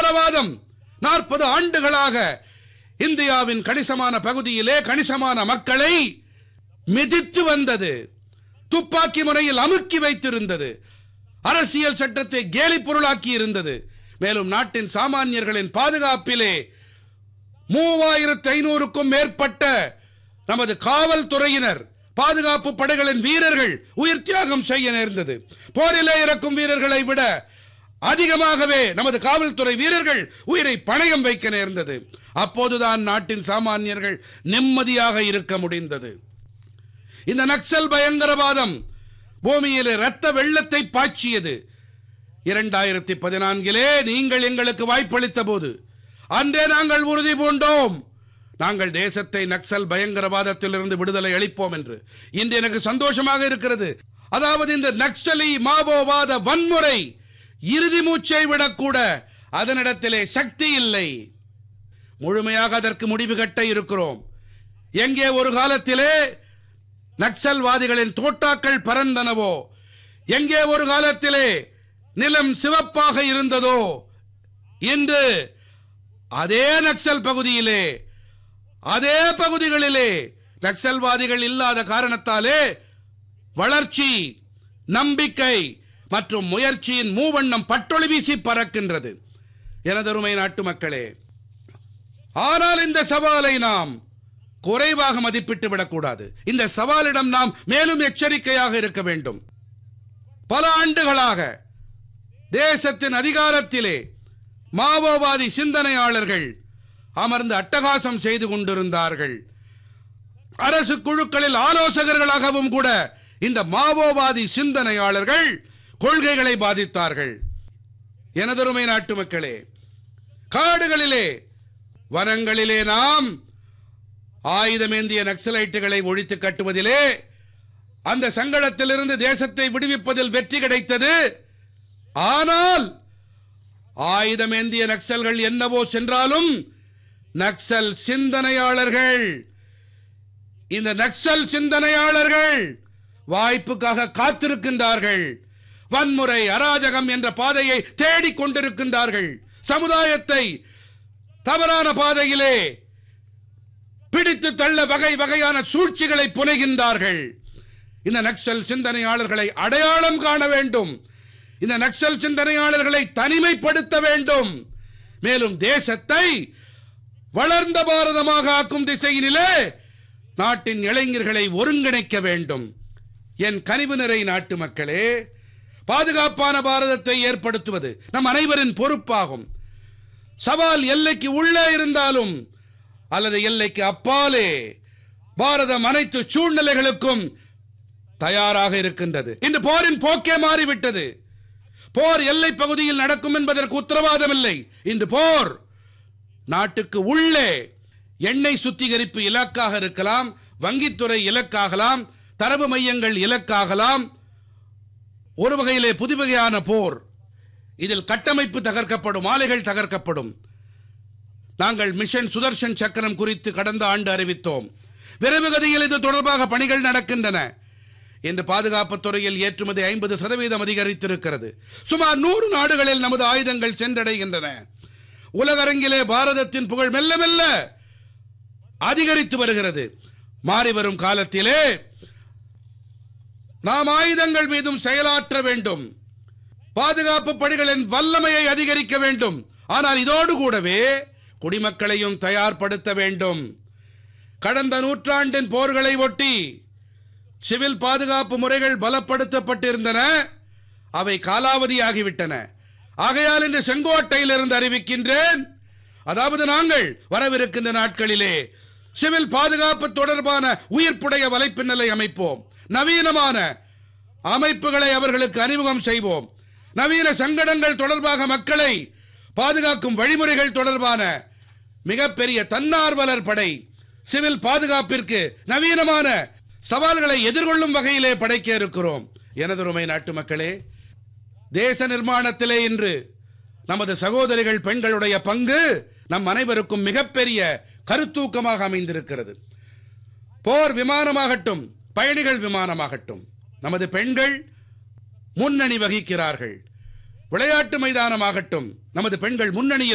பயங்கரவாதம் நாற்பது ஆண்டுகளாக இந்தியாவின் கணிசமான பகுதியிலே கணிசமான மக்களை மிதித்து வந்தது துப்பாக்கி முறையில் அமுக்கி வைத்திருந்தது அரசியல் சட்டத்தை கேலி பொருளாக்கி இருந்தது மேலும் நாட்டின் சாமானியர்களின் பாதுகாப்பிலே மூவாயிரத்து ஐநூறுக்கும் மேற்பட்ட நமது காவல்துறையினர் பாதுகாப்பு படைகளின் வீரர்கள் உயிர் தியாகம் செய்ய நேர்ந்தது போரிலே இறக்கும் வீரர்களை விட அதிகமாகவே நமது காவல்துறை வீரர்கள் உயிரை பணயம் வைக்க நேர்ந்தது அப்போதுதான் நாட்டின் சாமானியர்கள் நிம்மதியாக இருக்க முடிந்தது இந்த நக்சல் பயங்கரவாதம் பூமியிலே ரத்த வெள்ளத்தை பாய்ச்சியது இரண்டாயிரத்தி பதினான்கிலே நீங்கள் எங்களுக்கு வாய்ப்பளித்த போது அன்றே நாங்கள் உறுதி பூண்டோம் நாங்கள் தேசத்தை நக்சல் பயங்கரவாதத்திலிருந்து விடுதலை அளிப்போம் என்று இன்று எனக்கு சந்தோஷமாக இருக்கிறது அதாவது இந்த நக்சலி மாவோவாத வன்முறை இறுதி மூச்சை விடக்கூட அதனிடத்திலே சக்தி இல்லை முழுமையாக அதற்கு முடிவு கட்ட இருக்கிறோம் எங்கே ஒரு காலத்திலே நக்சல்வாதிகளின் தோட்டாக்கள் பறந்தனவோ எங்கே ஒரு காலத்திலே நிலம் சிவப்பாக இருந்ததோ இன்று அதே நக்சல் பகுதியிலே அதே பகுதிகளிலே நக்சல்வாதிகள் இல்லாத காரணத்தாலே வளர்ச்சி நம்பிக்கை மற்றும் முயற்சியின் மூவண்ணம் பட்டொளி வீசி பறக்கின்றது எனதருமை நாட்டு மக்களே ஆனால் இந்த சவாலை நாம் குறைவாக மதிப்பிட்டு விடக்கூடாது இந்த சவாலிடம் நாம் மேலும் எச்சரிக்கையாக இருக்க வேண்டும் பல ஆண்டுகளாக தேசத்தின் அதிகாரத்திலே மாவோவாதி சிந்தனையாளர்கள் அமர்ந்து அட்டகாசம் செய்து கொண்டிருந்தார்கள் அரசு குழுக்களில் ஆலோசகர்களாகவும் கூட இந்த மாவோவாதி சிந்தனையாளர்கள் கொள்கைகளை பாதித்தார்கள் எனதருமை நாட்டு மக்களே காடுகளிலே வனங்களிலே நாம் ஆயுதமேந்திய நக்சலைட்டுகளை ஒழித்து கட்டுவதிலே அந்த சங்கடத்திலிருந்து தேசத்தை விடுவிப்பதில் வெற்றி கிடைத்தது ஆனால் ஆயுதமேந்திய நக்சல்கள் என்னவோ சென்றாலும் நக்சல் சிந்தனையாளர்கள் இந்த நக்சல் சிந்தனையாளர்கள் வாய்ப்புக்காக காத்திருக்கின்றார்கள் வன்முறை அராஜகம் என்ற பாதையை தேடிக் கொண்டிருக்கின்றார்கள் சமுதாயத்தை தவறான பாதையிலே பிடித்து தள்ள வகை வகையான சூழ்ச்சிகளை புனைகின்றார்கள் இந்த நக்சல் சிந்தனையாளர்களை அடையாளம் காண வேண்டும் இந்த நக்சல் சிந்தனையாளர்களை தனிமைப்படுத்த வேண்டும் மேலும் தேசத்தை வளர்ந்த பாரதமாக ஆக்கும் திசையினிலே நாட்டின் இளைஞர்களை ஒருங்கிணைக்க வேண்டும் என் கனிவு நிறை நாட்டு மக்களே பாதுகாப்பான பாரதத்தை ஏற்படுத்துவது நம் அனைவரின் பொறுப்பாகும் சவால் எல்லைக்கு உள்ளே இருந்தாலும் அல்லது எல்லைக்கு அப்பாலே பாரதம் அனைத்து சூழ்நிலைகளுக்கும் தயாராக இருக்கின்றது இன்று போரின் போக்கே மாறிவிட்டது போர் எல்லை பகுதியில் நடக்கும் என்பதற்கு உத்தரவாதம் இல்லை இன்று போர் நாட்டுக்கு உள்ளே எண்ணெய் சுத்திகரிப்பு இலக்காக இருக்கலாம் வங்கித்துறை இலக்காகலாம் தரவு மையங்கள் இலக்காகலாம் ஒரு வகையிலே புதுவகையான போர் இதில் கட்டமைப்பு தகர்க்கப்படும் ஆலைகள் தகர்க்கப்படும் நாங்கள் மிஷன் சுதர்ஷன் சக்கரம் குறித்து கடந்த ஆண்டு அறிவித்தோம் விரைவு கதியில் இது தொடர்பாக பணிகள் நடக்கின்றன இன்று பாதுகாப்புத் துறையில் ஏற்றுமதி ஐம்பது சதவீதம் அதிகரித்திருக்கிறது சுமார் நூறு நாடுகளில் நமது ஆயுதங்கள் சென்றடைகின்றன உலகரங்கிலே பாரதத்தின் புகழ் மெல்ல மெல்ல அதிகரித்து வருகிறது மாறி வரும் காலத்திலே நாம் ஆயுதங்கள் மீதும் செயலாற்ற வேண்டும் பாதுகாப்பு பணிகளின் வல்லமையை அதிகரிக்க வேண்டும் ஆனால் இதோடு கூடவே குடிமக்களையும் தயார்படுத்த வேண்டும் கடந்த நூற்றாண்டின் போர்களை ஒட்டி சிவில் பாதுகாப்பு முறைகள் பலப்படுத்தப்பட்டிருந்தன அவை காலாவதியாகிவிட்டன ஆகையால் இன்று செங்கோட்டையிலிருந்து அறிவிக்கின்றேன் அதாவது நாங்கள் வரவிருக்கின்ற நாட்களிலே சிவில் பாதுகாப்பு தொடர்பான உயிர்ப்புடைய வலைப்பின்னலை அமைப்போம் நவீனமான அமைப்புகளை அவர்களுக்கு அறிமுகம் செய்வோம் நவீன சங்கடங்கள் தொடர்பாக மக்களை பாதுகாக்கும் வழிமுறைகள் தொடர்பான மிகப்பெரிய தன்னார்வலர் படை சிவில் பாதுகாப்பிற்கு நவீனமான சவால்களை எதிர்கொள்ளும் வகையிலே படைக்க இருக்கிறோம் எனதருமை நாட்டு மக்களே தேச நிர்மாணத்திலே இன்று நமது சகோதரிகள் பெண்களுடைய பங்கு நம் அனைவருக்கும் மிகப்பெரிய கருத்தூக்கமாக அமைந்திருக்கிறது போர் விமானமாகட்டும் பயணிகள் விமானமாகட்டும் நமது பெண்கள் முன்னணி வகிக்கிறார்கள் விளையாட்டு மைதானமாகட்டும் நமது பெண்கள் முன்னணியில்